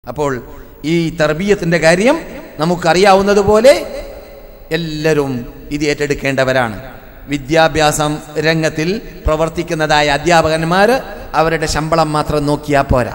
അപ്പോൾ ഈ തർബീയത്തിന്റെ കാര്യം നമുക്കറിയാവുന്നതുപോലെ എല്ലാവരും ഇത് ഏറ്റെടുക്കേണ്ടവരാണ് വിദ്യാഭ്യാസം രംഗത്തിൽ പ്രവർത്തിക്കുന്നതായ അധ്യാപകന്മാർ അവരുടെ ശമ്പളം മാത്രം നോക്കിയാൽ പോരാ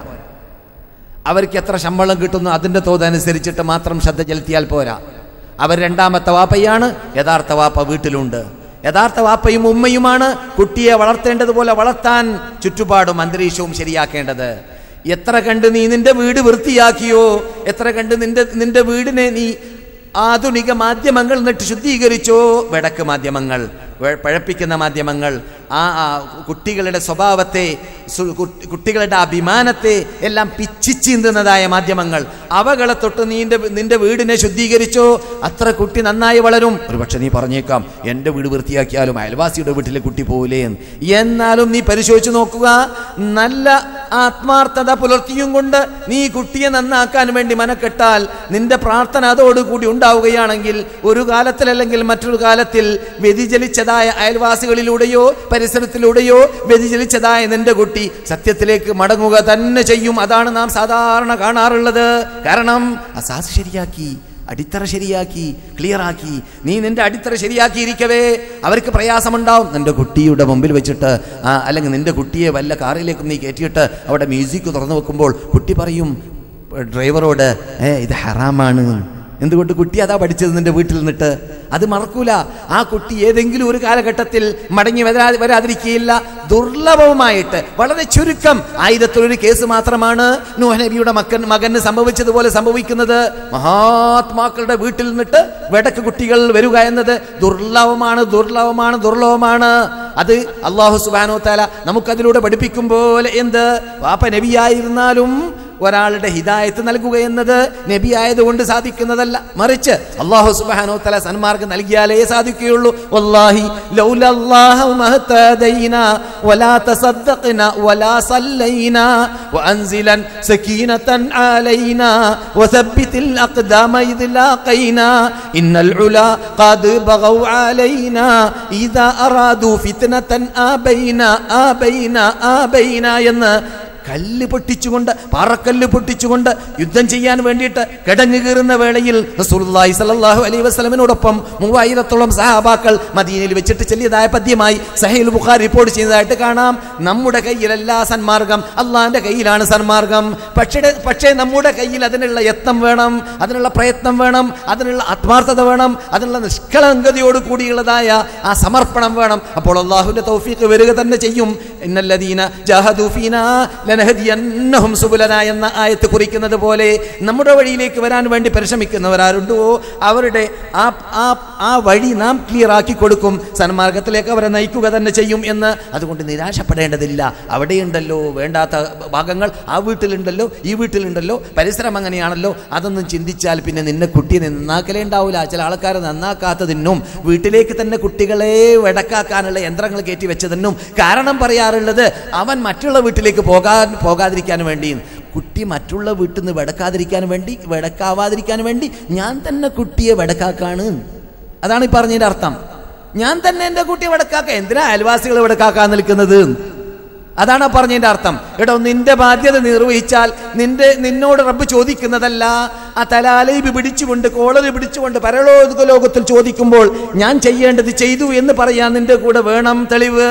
അവർക്ക് എത്ര ശമ്പളം കിട്ടുന്നു അതിൻ്റെ തോതനുസരിച്ചിട്ട് മാത്രം ശ്രദ്ധ ചെലുത്തിയാൽ പോരാ അവർ രണ്ടാമത്തെ വാപ്പയാണ് യഥാർത്ഥ വാപ്പ വീട്ടിലുണ്ട് യഥാർത്ഥ വാപ്പയും ഉമ്മയുമാണ് കുട്ടിയെ വളർത്തേണ്ടതുപോലെ വളർത്താൻ ചുറ്റുപാടും അന്തരീക്ഷവും ശരിയാക്കേണ്ടത് എത്ര കണ്ട് നീ നിന്റെ വീട് വൃത്തിയാക്കിയോ എത്ര കണ്ട് നിന്റെ നിന്റെ വീടിനെ നീ ആധുനിക മാധ്യമങ്ങൾ എന്നിട്ട് ശുദ്ധീകരിച്ചോ വടക്ക് മാധ്യമങ്ങൾ വെ- പഴപ്പിക്കുന്ന മാധ്യമങ്ങൾ ആ ആ കുട്ടികളുടെ സ്വഭാവത്തെ സു- കുട്ടി- കുട്ടികളുടെ അഭിമാനത്തെ എല്ലാം പിച്ചിച്ചീന്തുന്നതായ മാധ്യമങ്ങൾ അവകളെ തൊട്ട് നീന്റെ നിന്റെ വീടിനെ ശുദ്ധീകരിച്ചോ അത്ര കുട്ടി നന്നായി വളരും ഒരുപക്ഷെ നീ പറഞ്ഞേക്കാം എൻ്റെ വീട് വൃത്തിയാക്കിയാലും അയൽവാസിയുടെ വീട്ടിലെ കുട്ടി പോവില്ലേ എന്ന്. എന്നാലും നീ പരിശോധിച്ച് നോക്കുക നല്ല ആത്മാർത്ഥത പുലർത്തിയും കൊണ്ട് നീ കുട്ടിയെ നന്നാക്കാൻ വേണ്ടി മനക്കെട്ടാൽ നിന്റെ പ്രാർത്ഥന അതോടുകൂടി ഉണ്ടാവുകയാണെങ്കിൽ ഒരു കാലത്തിലല്ലെങ്കിൽ മറ്റൊരു കാലത്തിൽ വ്യതിചലിച്ചതായ അയൽവാസികളിലൂടെയോ പരിസരത്തിലൂടെയോ വ്യതിചലിച്ചതായ നിന്റെ കുട്ടി സത്യത്തിലേക്ക് മടങ്ങുക തന്നെ ചെയ്യും അതാണ് നാം സാധാരണ കാണാറുള്ളത് കാരണം അസാസ് ശരിയാക്കി അടിത്തറ ശരിയാക്കി ക്ലിയറാക്കി നീ നിന്റെ അടിത്തറ ശരിയാക്കിയിരിക്കവേ അവർക്ക് പ്രയാസമുണ്ടാവും നിന്റെ കുട്ടിയുടെ മുമ്പിൽ വെച്ചിട്ട് ആ, അല്ലെങ്കിൽ നിന്റെ കുട്ടിയെ വല്ല കാറിലേക്ക് നീ കയറ്റിയിട്ട് അവിടെ മ്യൂസിക് തുറന്നു വെക്കുമ്പോൾ കുട്ടി പറയും ഡ്രൈവറോട് ഏ ഇത് ഹറാമാണ് എന്തുകൊണ്ട് കുട്ടി അതാ പഠിച്ചത് നിന്റെ വീട്ടിൽ നിന്നിട്ട് അത് മറക്കൂല ആ കുട്ടി ഏതെങ്കിലും ഒരു കാലഘട്ടത്തിൽ മടങ്ങി വരാ വരാതിരിക്കുകയില്ല ദുർലഭവുമായിട്ട് വളരെ ചുരുക്കം ആയിരത്തിലൊരു കേസ് മാത്രമാണ് നൂഹ് നബിയുടെ മക്കൻ മകന് സംഭവിച്ചതുപോലെ സംഭവിക്കുന്നത് മഹാത്മാക്കളുടെ വീട്ടിൽ നിന്നിട്ട് വെടക്ക് കുട്ടികൾ വരിക എന്നത് ദുർലഭമാണ് ദുർലഭമാണ് ദുർലഭമാണ് അത് അള്ളാഹു സുബാനോ താല നമുക്കതിലൂടെ പഠിപ്പിക്കും പോലെ എന്ത് വാപ്പ നബിയായിരുന്നാലും ഒരാളുടെ ഹിദായത്ത് നൽകുക എന്നത് നബി ആയതുകൊണ്ട് സാധിക്കുന്നതല്ല മറിച്ച് അള്ളാഹു സുബ്ഹാനഹു തആല സന്മാർഗം നൽകിയാലേ സാധിക്കുകയുള്ളൂ വല്ലാഹി ലൗലല്ലാഹു മഹ്തദൈന വലാ തസദ്ദഖന വലാ സല്ലൈന വഅൻസിലൻ സകീനതൻ അലൈന വസബ്ബിതിൽ അഖ്ദാമ ഇദ് ലാഖൈന ഇന്നൽ ഉലാ ഖദ് ബഗൗ അലൈന ഇദാ അറാദു ഫിത്നതൻ ആബൈന ആബൈന ആബൈന എന്ന് കല്ല് പൊട്ടിച്ചുകൊണ്ട് പാറക്കല്ല് പൊട്ടിച്ചുകൊണ്ട് യുദ്ധം ചെയ്യാൻ വേണ്ടിയിട്ട് കിടങ്ങു കീറുന്ന വേളയിൽ റസൂലുള്ളാഹി സ്വല്ലല്ലാഹു അലൈഹി വസല്ലമിനോടൊപ്പം മൂവായിരത്തോളം സഹാബാക്കൾ മദീനയിൽ വെച്ചിട്ട് ചെല്ലിയതായ പദ്യമായി സഹീൽ ബുഖാരി റിപ്പോർട്ട് ചെയ്തതായിട്ട് കാണാം നമ്മുടെ കയ്യിലല്ല സന്മാർഗം അള്ളാഹിന്റെ കയ്യിലാണ് സന്മാർഗം പക്ഷേ പക്ഷേ നമ്മുടെ കയ്യിൽ അതിനുള്ള യത്നം വേണം അതിനുള്ള പ്രയത്നം വേണം അതിനുള്ള ആത്മാർത്ഥത വേണം അതിനുള്ള നിഷ്കളങ്കതയോട് കൂടിയുള്ളതായ ആ സമർപ്പണം വേണം അപ്പോൾ അള്ളാഹുവിന്റെ തൗഫീഖ് വരിക തന്നെ ചെയ്യും ഇന്നല്ലദീന ജാഹദു ഫീനാ ലനഹദിയന്നഹും സുബുലന എന്ന ആയത്ത് കുറിക്കുന്നത് പോലെ നമ്മുടെ വഴിയിലേക്ക് വരാൻ വേണ്ടി പരിശ്രമിക്കുന്നവരാരുണ്ടോ അവരുടെ ആ ആ ആ വഴി നാം ക്ലിയർ ആക്കി കൊടുക്കും സന്മാർഗത്തിലേക്ക് അവരെ നയിക്കുക തന്നെ ചെയ്യും എന്ന് അതുകൊണ്ട് നിരാശപ്പെടേണ്ടതില്ല അവിടെയുണ്ടല്ലോ വേണ്ടാത്ത ഭാഗങ്ങൾ ആ വീട്ടിലുണ്ടല്ലോ ഈ വീട്ടിലുണ്ടല്ലോ പരിസരം അങ്ങനെയാണല്ലോ അതൊന്നും ചിന്തിച്ചാൽ പിന്നെ നിന്നെ കുട്ടിയെ നന്നാക്കലേ ഉണ്ടാവില്ല ചില ആൾക്കാർ നന്നാക്കാത്തതിനും വീട്ടിലേക്ക് തന്നെ കുട്ടികളെ വെടക്കാക്കാനുള്ള യന്ത്രങ്ങൾ കയറ്റി വെച്ചതിനും കാരണം പറയാറുള്ളത് അവൻ മറ്റുള്ള വീട്ടിലേക്ക് പോകാൻ പോകാതിരിക്കാൻ വേണ്ടി കുട്ടി മറ്റുള്ള വീട്ടിൽ നിന്ന് വെടക്കാതിരിക്കാൻ വേണ്ടി വെടക്കാവാതിരിക്കാൻ വേണ്ടി ഞാൻ തന്നെ കുട്ടിയെ വെടക്കാക്കാണ് അതാണ് ഈ പറഞ്ഞതിന്റെ അർത്ഥം ഞാൻ തന്നെ എൻ്റെ കുട്ടിയെ വെടക്കാക്ക എന്തിനാ അയൽവാസികൾ വെടക്കാക്കാൻ നിൽക്കുന്നത് അതാണ് ആ പറഞ്ഞതിന്റെ അർത്ഥം എടോ നിന്റെ ബാധ്യത നിർവഹിച്ചാൽ നിന്റെ നിന്നോട് റബ്ബ് ചോദിക്കുന്നതല്ല ആ തലാലൈബ് പിടിച്ചുകൊണ്ട് കോളറി പിടിച്ചുകൊണ്ട് പരലോക ലോകത്തിൽ ചോദിക്കുമ്പോൾ ഞാൻ ചെയ്യേണ്ടത് ചെയ്തു എന്ന് പറയാൻ നിന്റെ കൂടെ വേണം തെളിവ്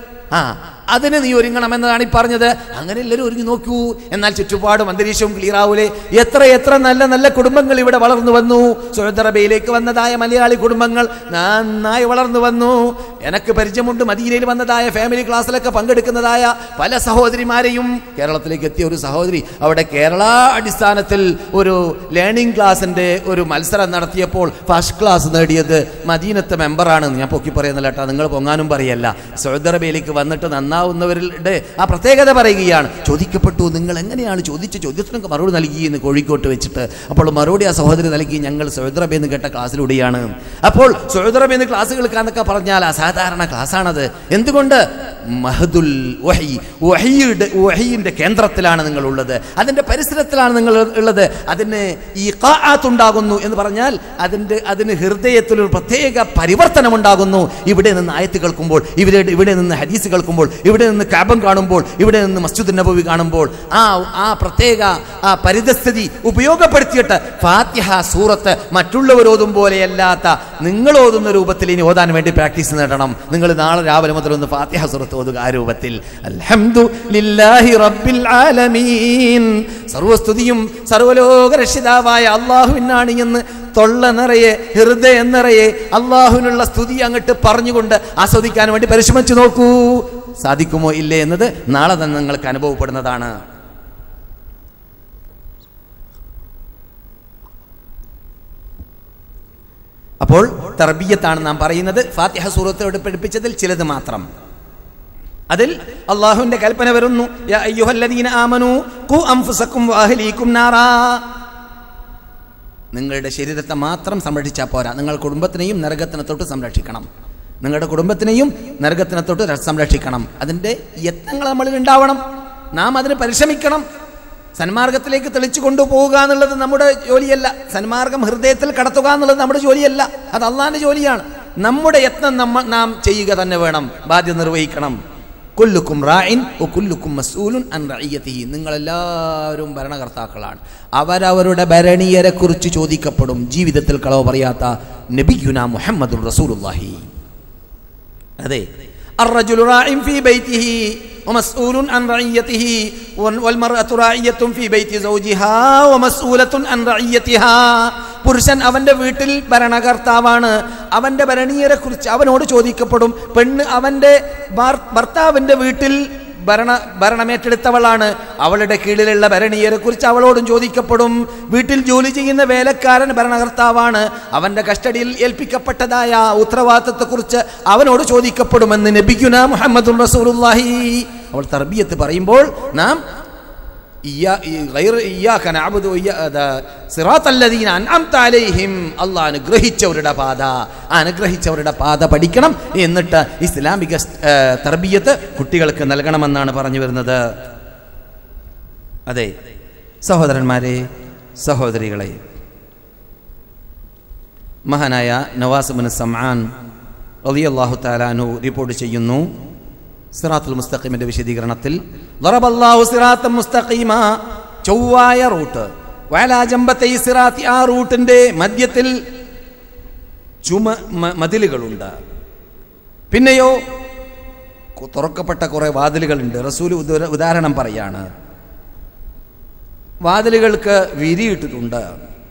ആ അതിന് നീ ഒരുങ്ങണം എന്നതാണ് ഈ പറഞ്ഞത് അങ്ങനെ എല്ലാവരും ഒരുങ്ങി നോക്കൂ എന്നാൽ ചുറ്റുപാടും അന്തരീക്ഷവും ക്ലിയർ ആവൂലേ എത്ര എത്ര നല്ല നല്ല കുടുംബങ്ങൾ ഇവിടെ വളർന്നു വന്നു സൗദി അറേബ്യയിലേക്ക് വന്നതായ മലയാളി കുടുംബങ്ങൾ നന്നായി വളർന്നു വന്നു എനക്ക് പരിചയമുണ്ട് മദീനയിൽ വന്നതായ ഫാമിലി ക്ലാസ്സിലൊക്കെ പങ്കെടുക്കുന്നതായ പല സഹോദരിമാരെയും കേരളത്തിലേക്ക് എത്തിയ ഒരു സഹോദരി അവിടെ കേരള അടിസ്ഥാനത്തിൽ ഒരു ലേണിംഗ് ക്ലാസിന്റെ ഒരു മത്സരം നടത്തിയപ്പോൾ ഫസ്റ്റ് ക്ലാസ് നേടിയത് മദീനത്തെ മെമ്പറാണ് ഞാൻ പൊക്കി പറയുന്നില്ല കേട്ടോ നിങ്ങൾ പൊങ്ങാനും പറയല്ല സൗദി അറേബ്യയിലേക്ക് വന്നിട്ട് നന്നാവുന്നവരുടെ ആ പ്രത്യേകത പറയുകയാണ് ചോദിക്കപ്പെട്ടു നിങ്ങൾ എങ്ങനെയാണ് ചോദിച്ച ചോദ്യത്തിനൊക്കെ മറുപടി നൽകി എന്ന് കോഴിക്കോട്ട് വെച്ചിട്ട് അപ്പോൾ മറുപടി ആ സഹോദരി നൽകി ഞങ്ങൾ സൗദി അറേബ്യ എന്ന് കേട്ട ക്ലാസ്സിലൂടെയാണ് അപ്പോൾ സൗദി അറേബ്യ എന്ന് ക്ലാസ് കേൾക്കാന്നൊക്കെ പറഞ്ഞാൽ അസാധാരണ ക്ലാസ്സാണത് എന്തുകൊണ്ട് മഹദുൽ വഹി വഹിയുടെ വഹിയുടെ കേന്ദ്രത്തിലാണ് നിങ്ങൾ ഉള്ളത് അതിൻ്റെ പരിസരത്തിലാണ് നിങ്ങൾ ഉള്ളത് അതിന് ഈ ഉണ്ടാകുന്നു എന്ന് പറഞ്ഞാൽ അതിൻ്റെ അതിന് ഹൃദയത്തിലൊരു പ്രത്യേക പരിവർത്തനം ഉണ്ടാകുന്നു ഇവിടെ നിന്ന് ആയത്ത് കേൾക്കുമ്പോൾ ഇവിടെ ഇവിടെ നിന്ന് ഹദീസ് കേൾക്കുമ്പോൾ ഇവിടെ നിന്ന് കാബം കാണുമ്പോൾ ഇവിടെ നിന്ന് മസ്ജിദ് നബവി കാണുമ്പോൾ ആ ആ പ്രത്യേക ആ പരിതസ്ഥിതി ഉപയോഗപ്പെടുത്തിയിട്ട് ഫാത്തിഹ സൂറത്ത് മറ്റുള്ളവർ ഓതും പോലെയല്ലാത്ത നിങ്ങൾ ഓതുന്ന രൂപത്തിൽ ഇനി ഓതാൻ വേണ്ടി പ്രാക്ടീസ് നേടണം നിങ്ങൾ നാളെ രാവിലെ മുതൽ ഒന്ന് ഫാത്തിഹ സൂറത്ത് ഓതുക ആ രൂപത്തിൽ അൽഹംദു ലില്ലാഹി റബ്ബിൽ ആലമീൻ സർവസ്തുതിയും സർവലോക രക്ഷിതാവായ അള്ളാഹുവിനാണ് എന്ന് തൊള്ള നിറയെ ഹൃദയം നിറയെ അള്ളാഹുവിനുള്ള സ്തുതി അങ്ങോട്ട് പറഞ്ഞുകൊണ്ട് ആസ്വദിക്കാൻ വേണ്ടി പരിശ്രമിച്ചു നോക്കൂ സാധിക്കുമോ ഇല്ലേ എന്നത് നാളെ തന്നെ നിങ്ങൾക്ക് അനുഭവപ്പെടുന്നതാണ് അപ്പോൾ തർബീയത്താണ് നാം പറയുന്നത് ഫാത്തിഹ സൂറത്തോട് പഠിപ്പിച്ചതിൽ ചിലത് മാത്രം അതിൽ അള്ളാഹുവിന്റെ കൽപ്പന വരുന്നു യാ അയ്യുഹല്ലദീന ആമനു ഖു അൻഫുസക്കും വഅഹ്ലീകും നാറാ നിങ്ങളുടെ ശരീരത്തെ മാത്രം സംരക്ഷിച്ചാൽ പോരാ നിങ്ങൾ കുടുംബത്തിനെയും നരകത്തിനെ തൊട്ട് സംരക്ഷിക്കണം നിങ്ങളുടെ കുടുംബത്തിനെയും നരകത്തിനെ തൊട്ട് ര- സംരക്ഷിക്കണം അതിൻ്റെ യത്നങ്ങൾ നമ്മളിൽ ഉണ്ടാവണം നാം അതിന് പരിശ്രമിക്കണം സന്മാർഗത്തിലേക്ക് തെളിച്ചു കൊണ്ടുപോവുക എന്നുള്ളത് നമ്മുടെ ജോലിയല്ല സന്മാർഗം ഹൃദയത്തിൽ കടത്തുക എന്നുള്ളത് നമ്മുടെ ജോലിയല്ല അത് അള്ളാന്റെ ജോലിയാണ് നമ്മുടെ യത്നം നമ്മ നാം ചെയ്യുക തന്നെ വേണം ബാധ്യത നിർവഹിക്കണം കുല്ലുക്കും റായിൻ ഒ കുല്ലുക്കും മസൂലുൻ അൻ റയ്യത്തിഹി നിങ്ങളെല്ലാവരും ഭരണകർത്താക്കളാണ് അവരവരുടെ ഭരണീയരെ കുറിച്ച് ചോദിക്കപ്പെടും ജീവിതത്തിൽ കളവ് പറയാത്ത നബിയുന മുഹമ്മദുർ റസൂലുള്ളാഹി അതെ الرجل راع في بيته ومسؤول عن رعيته والمرأة راعية في بيت زوجها ومسؤولة عن رعيتها പുരുഷൻ അവന്റെ വീട്ടിൽ ഭരണകർത്താവാണ് അവന്റെ ഭരണീയരെ കുറിച്ച് അവനോട് ചോദിക്കപ്പെടും പെണ്ണ് അവന്റെ ഭർ- ഭർത്താവിന്റെ വീട്ടിൽ ഭരണ ഭരണമേറ്റെടുത്തവളാണ് അവളുടെ കീഴിലുള്ള ഭരണീയരെ കുറിച്ച് അവളോടും ചോദിക്കപ്പെടും വീട്ടിൽ ജോലി ചെയ്യുന്ന വേലക്കാരൻ ഭരണകർത്താവാണ് അവന്റെ കസ്റ്റഡിയിൽ ഏൽപ്പിക്കപ്പെട്ടതായ ഉത്തരവാദിത്തത്തെക്കുറിച്ച് അവനോട് ചോദിക്കപ്പെടുമെന്ന് നബിഗുന മുഹമ്മദ് റസൂലുള്ളാഹി അവൾ തർബിയത്ത് പറയുമ്പോൾ നാം ഇയ്യാ- ഈ ഗൈറ് ഇയ്യാക നഅ്ബുദു വഇയ്യാ- ദാ സിറാത്തല്ലദീന അൻഅംത അലൈഹിം അള്ളാഹ് അനുഗ്രഹിച്ചവരുടെ പാത ആ അനുഗ്രഹിച്ചവരുടെ പാത പഠിക്കണം എന്നിട്ട് ഇസ്ലാമിക ഏ, തർബിയത്ത് കുട്ടികൾക്ക് നൽകണമെന്നാണ് പറഞ്ഞു വരുന്നത് അതെ സഹോദരന്മാരെ സഹോദരികളെ മഹാനായ നവാസ് ബിൻ സമാൻ റളിയല്ലാഹു തആലാനു റിപ്പോർട്ട് ചെയ്യുന്നു സിറാത്തുൽ മുസ്തഖീമിന്റെ വിശദീകരണത്തിൽ ദറബല്ലാഹു സിറാത്തൻ മുസ്തഖീമ ചൊവ്വായ റൂട്ട് വയലാ ജമ്പത്തെ സിറാത്തി ആ റൂട്ടിന്റെ മധ്യത്തിൽ ചുമ മ- മതിലുകളുണ്ട് പിന്നെയോ കു- തുറക്കപ്പെട്ട കുറെ വാതിലുകളുണ്ട് റസൂൽ ഉദ- ഉദാഹരണം പറയാണ് വാതിലുകൾക്ക് വിരിയിട്ടിട്ടുണ്ട്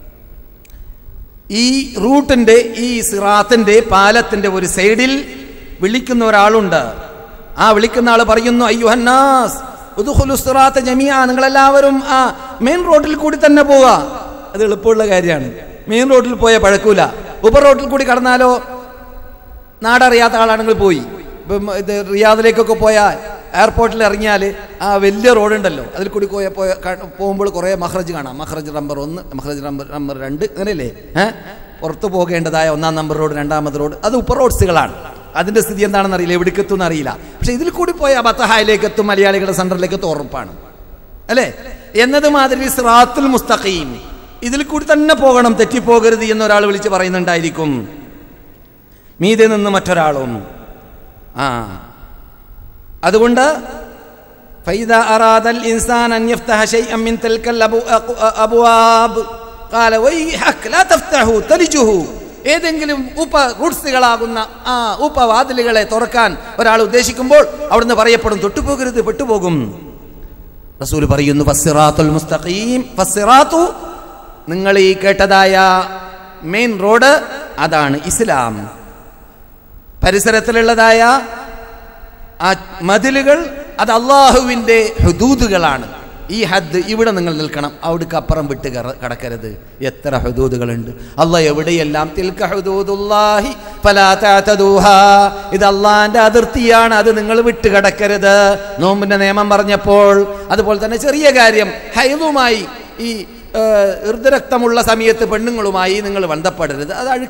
ഈ റൂട്ടിന്റെ ഈ സിറാത്തിന്റെ പാലത്തിന്റെ ഒരു സൈഡിൽ വിളിക്കുന്ന ഒരാളുണ്ട് ആ വിളിക്കുന്ന ആൾ പറയുന്നു അയ്യുഹന്നാസ് ഉദ്ഖുലു സിറാത്ത ജമിയ നിങ്ങളെല്ലാവരും ആ മെയിൻ റോഡിൽ കൂടി തന്നെ പോവുക അത് എളുപ്പമുള്ള കാര്യമാണ് മെയിൻ റോഡിൽ പോയ പഴക്കൂല ഉപ റോഡിൽ കൂടി കടന്നാലോ നാടറിയാത്ത ആളാണെങ്കിൽ പോയി ഇപ്പം ഇത് റിയാദിലേക്കൊക്കെ പോയാൽ എയർപോർട്ടിൽ ഇറങ്ങിയാൽ ആ വലിയ റോഡുണ്ടല്ലോ അതിൽ കൂടി പോയ പോയ ക- പോകുമ്പോൾ കുറേ മഹ്റജ് കാണാം മഹ്റജ് നമ്പർ ഒന്ന് മഹ്റജ് നമ്പർ നമ്പർ രണ്ട് അങ്ങനെയല്ലേ ഏഹ് പുറത്ത് പോകേണ്ടതായ ഒന്നാം നമ്പർ റോഡ് രണ്ടാമത് റോഡ് അത് ഉപ്പർ റോഡ്സുകളാണ് അതിന്റെ സ്ഥിതി എന്താണെന്ന് അറിയില്ല എവിടേക്കെത്തും അറിയില്ല പക്ഷെ ഇതിൽ കൂടി പോയാൽ ബത്തഹായിലേക്ക് എത്തും മലയാളികളുടെ സെന്ററിലേക്ക് എത്തും ഉറപ്പാണ് അല്ലേ എന്നത് മാതിരി സിറാത്തുൽ മുസ്തഖീം ഇതിൽ കൂടി തന്നെ പോകണം തെറ്റിപ്പോകരുത് എന്ന് ഒരാൾ വിളിച്ച് പറയുന്നുണ്ടായിരിക്കും മീതെ നിന്ന് മറ്റൊരാളും ആ അതുകൊണ്ട് فإذا أراد الإنسان أن يفتح شيئا من تلك الأبواب قال ويحك لا تفتحه تلجه ഏതെങ്കിലും ഉപ റൂട്ട്സുകളാകുന്ന ആ ഉപവാതിലുകളെ തുറക്കാൻ ഒരാൾ ഉദ്ദേശിക്കുമ്പോൾ അവിടുന്ന് പറയപ്പെടും തൊട്ടുപോകരുത് പെട്ടുപോകും റസൂൽ പറയുന്നു ഫസ്സിറാത്തുൽ മുസ്തഖീം ഫസ്സിറാത്തു നിങ്ങൾ ഈ കേട്ടതായ മെയിൻ റോഡ് അതാണ് ഇസ്ലാം പരിസരത്തിലുള്ളതായ ആ മതിലുകൾ അത് അള്ളാഹുവിൻ്റെ ഹുദൂദുകളാണ് ഈ ഹദ് ഇവിടെ നിങ്ങൾ നിൽക്കണം അവിടേക്ക് അപ്പുറം വിട്ട് കറ- കടക്കരുത് എത്ര ഹുദൂദുകളുണ്ട് അള്ളാഹ് എവിടെയെല്ലാം തിൽക്ക ഹുദൂദുല്ലാഹി ഫലാ തഅതദൂഹാ. ഇത് അള്ളാഹിന്റെ അതിർത്തിയാണ് അത് നിങ്ങൾ വിട്ട് കടക്കരുത് നോമ്പിന്റെ നിയമം പറഞ്ഞപ്പോൾ അതുപോലെ തന്നെ ചെറിയ കാര്യം ഹൈദുമായി ഈ ഏഹ്, ഋതുരക്തമുള്ള സമയത്ത് പെണ്ണുങ്ങളുമായി നിങ്ങൾ ബന്ധപ്പെടരുത് അത് അഴുക്കാണ്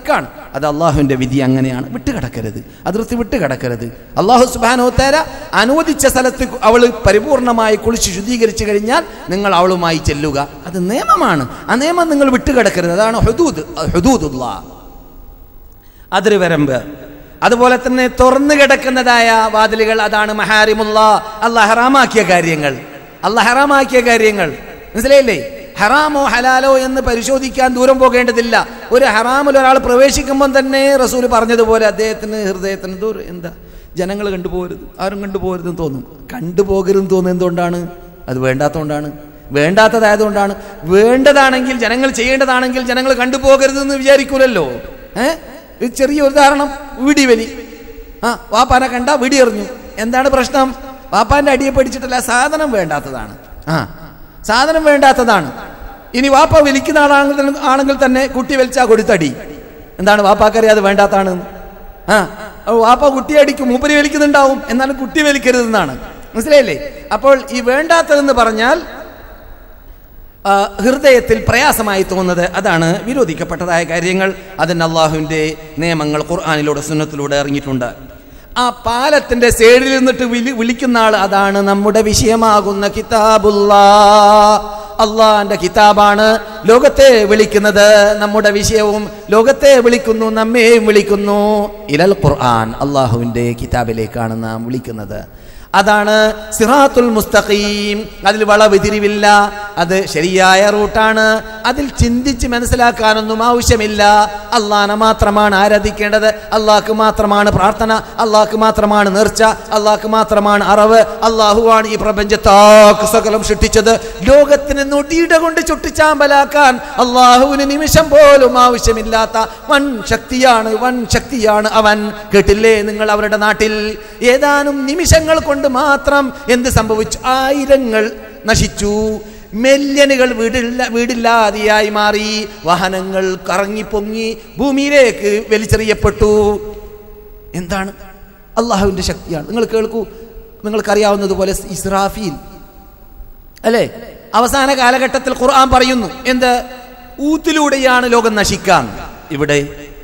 അത് അള്ളാഹുവിൻ്റെ വിധി അങ്ങനെയാണ് വിട്ടുകിടക്കരുത് അതിർത്തി വിട്ടുകിടക്കരുത് അള്ളാഹു സുബാനോത്തേര അനുവദിച്ച സ്ഥലത്ത് അവൾ പരിപൂർണമായി കുളിച്ച് ശുദ്ധീകരിച്ചു കഴിഞ്ഞാൽ നിങ്ങൾ അവളുമായി ചെല്ലുക അത് നിയമമാണ് ആ നിയമം നിങ്ങൾ വിട്ടുകിടക്കരുത് അതാണ് ഹുദൂദ് ഹുദൂദുള്ള അതിർവരമ്പ് അതുപോലെ തന്നെ തുറന്നു കിടക്കുന്നതായ വാതിലുകൾ അതാണ് മഹാരിമുള്ള അള്ളാഹ് ഹറാമാക്കിയ കാര്യങ്ങൾ അള്ളാഹ് ഹറാമാക്കിയ കാര്യങ്ങൾ മനസ്സിലായില്ലേ ഹറാമോ ഹലാലോ എന്ന് പരിശോധിക്കാൻ ദൂരം പോകേണ്ടതില്ല ഒരു ഹറാമിൽ ഒരാൾ പ്രവേശിക്കുമ്പോൾ തന്നെ റസൂൽ പറഞ്ഞതുപോലെ അദ്ദേഹത്തിന് ഹൃദയത്തിന് ദൂരം എന്താ ജനങ്ങൾ കണ്ടുപോകരുത് ആരും കണ്ടുപോകരുതെന്ന് തോന്നും കണ്ടുപോകരുതെന്ന് തോന്നുന്നത് എന്തുകൊണ്ടാണ് അത് വേണ്ടാത്തതുകൊണ്ടാണ് വേണ്ടാത്തതായതുകൊണ്ടാണ് വേണ്ടതാണെങ്കിൽ ജനങ്ങൾ ചെയ്യേണ്ടതാണെങ്കിൽ ജനങ്ങൾ കണ്ടുപോകരുതെന്ന് വിചാരിക്കൂലല്ലോ ഏഹ് ഇത് ചെറിയ ഉദാഹരണം വീടി വലി ആ വാപ്പാനെ കണ്ട വീടി എറിഞ്ഞു എന്താണ് പ്രശ്നം വാപ്പാന്റെ അടിയെ പിടിച്ചിട്ടല്ല സാധനം വേണ്ടാത്തതാണ് ആ സാധനം വേണ്ടാത്തതാണ് ഇനി വാപ്പ വലിക്കുന്ന ആളാണെങ്കിൽ ആണെങ്കിൽ തന്നെ കുട്ടി വലിച്ചാ കൊടുത്തടി എന്താണ് വാപ്പാക്കറിയാതെ വേണ്ടാത്താണ് ആ അപ്പോൾ വാപ്പ കുട്ടിയെ അടിക്കും മൂപ്പരി വലിക്കുന്നുണ്ടാവും എന്നാലും കുട്ടി വലിക്കരുതെന്നാണ് മനസ്സിലായില്ലേ അപ്പോൾ ഈ വേണ്ടാത്തതെന്ന് പറഞ്ഞാൽ ആ, ഹൃദയത്തിൽ പ്രയാസമായി തോന്നുന്നത് അതാണ് വിരോധിക്കപ്പെട്ടതായ കാര്യങ്ങൾ അതിന് അള്ളാഹുവിൻ്റെ നിയമങ്ങൾ ഖുർആാനിലൂടെ സുന്നത്തിലൂടെ ഇറങ്ങിയിട്ടുണ്ട് ആ പാലത്തിന്റെ സൈഡിൽ നിന്നിട്ട് വിളി വിളിക്കുന്ന ആൾ അതാണ് നമ്മുടെ വിഷയമാകുന്ന കിതാബുല്ലാ അള്ളാന്റെ കിതാബാണ് ലോകത്തെ വിളിക്കുന്നത് നമ്മുടെ വിഷയവും ലോകത്തെ വിളിക്കുന്നു നമ്മെയും വിളിക്കുന്നു ഇലൽ ഖുർആൻ അള്ളാഹുവിൻ്റെ കിതാബിലേക്കാണ് നാം വിളിക്കുന്നത് അതാണ് സിറാത്തുൽ മുസ്തഖീം അതിൽ വളവിതിരിവില്ല അത് ശരിയായ റൂട്ടാണ് അതിൽ ചിന്തിച്ച് മനസ്സിലാക്കാനൊന്നും ആവശ്യമില്ല അള്ളാഹനെ മാത്രമാണ് ആരാധിക്കേണ്ടത് അള്ളാഹ്ക്ക് മാത്രമാണ് പ്രാർത്ഥന അള്ളാഹ്ക്ക് മാത്രമാണ് നേർച്ച അള്ളാഹ്ക്ക് മാത്രമാണ് അറിവ് അള്ളാഹുവാണ് ഈ പ്രപഞ്ചത്താക്ക് സകലം സൃഷ്ടിച്ചത് ലോകത്തിന് നൊടിയുടെ കൊണ്ട് ചുട്ടിച്ചാമ്പലാക്കാൻ അള്ളാഹുവിന് നിമിഷം പോലും ആവശ്യമില്ലാത്ത വൻ ശക്തിയാണ് വൻ ശക്തിയാണ് അവൻ കേട്ടില്ലേ നിങ്ങൾ അവരുടെ നാട്ടിൽ ഏതാനും നിമിഷങ്ങൾ കൊണ്ട് മാത്രം എന്ത് സംഭവിച്ചു ആയിരങ്ങൾ നശിച്ചു മെല്യനുകൾ വീടില്ല വീടില്ലാതെയായി മാറി വാഹനങ്ങൾ കറങ്ങി പൊങ്ങി ഭൂമിയിലേക്ക് വലിച്ചെറിയപ്പെട്ടു എന്താണ് അള്ളാഹുവിൻ്റെ ശക്തിയാണ് നിങ്ങൾ കേൾക്കൂ നിങ്ങൾക്കറിയാവുന്നതുപോലെ ഇസ്രാഫീൽ അല്ലേ അവസാന കാലഘട്ടത്തിൽ ഖുർആൻ പറയുന്നു എന്ത് ഊത്തിലൂടെയാണ് ലോകം നശിക്കാൻ ഇവിടെ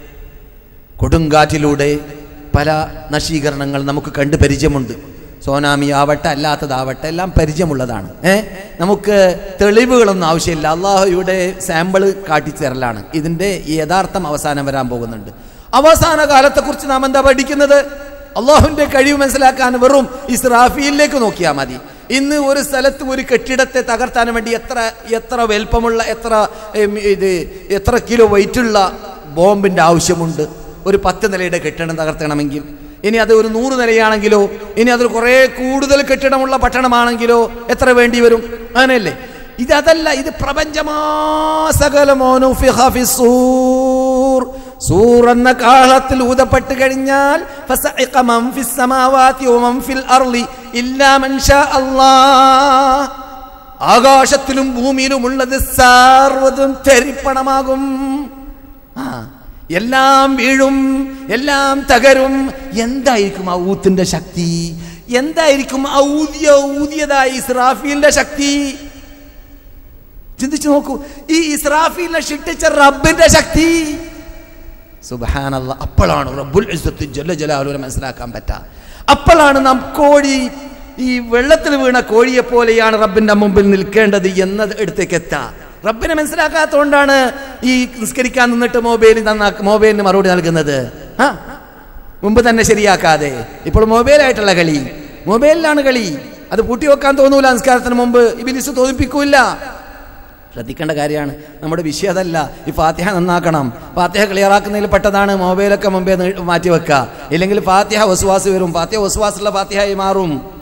കൊടുങ്കാറ്റിലൂടെ പല നശീകരണങ്ങൾ നമുക്ക് കണ്ട് പരിചയമുണ്ട് സോനാമി ആവട്ടെ അല്ലാത്തതാവട്ടെ എല്ലാം പരിചയമുള്ളതാണ് ഏ നമുക്ക് തെളിവുകളൊന്നും ആവശ്യമില്ല അള്ളാഹു ഇവിടെ സാമ്പിൾ കാട്ടിത്തരലാണ് ഇതിൻ്റെ യഥാർത്ഥം അവസാനം വരാൻ പോകുന്നുണ്ട് അവസാന കാലത്തെക്കുറിച്ച് നാം എന്താ പഠിക്കുന്നത് അള്ളാഹുവിൻ്റെ കഴിവ് മനസ്സിലാക്കാൻ വെറും ഇസ്രാഫിയിലേക്ക് നോക്കിയാൽ മതി ഇന്ന് ഒരു സ്ഥലത്ത് ഒരു കെട്ടിടത്തെ തകർത്താൻ വേണ്ടി എത്ര എത്ര വലുപ്പമുള്ള എത്ര എം, ഇത് എത്ര കിലോ വെയിറ്റുള്ള ബോംബിൻ്റെ ആവശ്യമുണ്ട് ഒരു പത്ത് നിലയുടെ കെട്ടിടം തകർത്തണമെങ്കിൽ ഇനി അത് ഒരു നൂറ് നിലയാണെങ്കിലോ ഇനി അതിൽ കുറേ കൂടുതൽ കെട്ടിടമുള്ള പട്ടണമാണെങ്കിലോ എത്ര വേണ്ടി വരും അങ്ങനെയല്ലേ ഇത് അതല്ല ഇത് പ്രപഞ്ചമാസകലമോനു സൂർ എന്ന കാളത്തിൽ ഊതപ്പെട്ട് കഴിഞ്ഞാൽ ഫസഇഖ മൻ ഫിസ് സമാവാതി വമൻ ഫിൽ അർളി ഇല്ലാ മൻ ഷാ അല്ലാഹ് ആകാശത്തിലും ഭൂമിയിലുമുള്ളത് സർവ്വതും തെരിപ്പണമാകും ആ എല്ലാം വീഴും എല്ലാം തകരും എന്തായിരിക്കും ആ ഊത്തിന്റെ ശക്തി എന്തായിരിക്കും ആ ഊതിയ ഊതിയതായ ഇസ്രാഫീലിന്റെ ശക്തി ചിന്തിച്ചു നോക്കൂ ഈ ഇസ്രാഫീലിനെ സൃഷ്ടിച്ച റബ്ബിന്റെ ശക്തി സുബഹാനല്ല അപ്പോഴാണ് റബ്ബുൽ ഇസ്സത്ത് ജല ജലാലുവിനെ മനസ്സിലാക്കാൻ പറ്റാ അപ്പോഴാണ് നാം കോഴി ഈ വെള്ളത്തിൽ വീണ കോഴിയെ പോലെയാണ് റബ്ബിന്റെ മുമ്പിൽ നിൽക്കേണ്ടത് എന്നത് എടുത്തേക്ക് എത്താ റബ്ബിനെ മനസ്സിലാക്കാത്തതുകൊണ്ടാണ് ഈ നിസ്കരിക്കാൻ നിന്നിട്ട് മൊബൈൽ നന്നാ മൊബൈലിന് മറുപടി നൽകുന്നത് ആ മുമ്പ് തന്നെ ശരിയാക്കാതെ ഇപ്പോൾ മൊബൈലായിട്ടുള്ള കളി മൊബൈലിലാണ് കളി അത് പൂട്ടി വെക്കാൻ തോന്നൂല നിസ്കാരത്തിന് മുമ്പ് ഇബിലിസ് തോന്നിപ്പിക്കൂല ശ്രദ്ധിക്കേണ്ട കാര്യമാണ് നമ്മുടെ വിഷയം അതല്ല ഈ ഫാത്തിഹ നന്നാക്കണം ഫാത്തിഹ ക്ലിയറാക്കുന്നതിൽ പെട്ടതാണ് മൊബൈലൊക്കെ മുമ്പേ നീ- മാറ്റി വെക്കുക ഇല്ലെങ്കിൽ ഫാത്തിഹ വസുവാസ് വരും ഫാത്തിഹ വസുവാസുള്ള ഫാത്തിഹയായി മാറും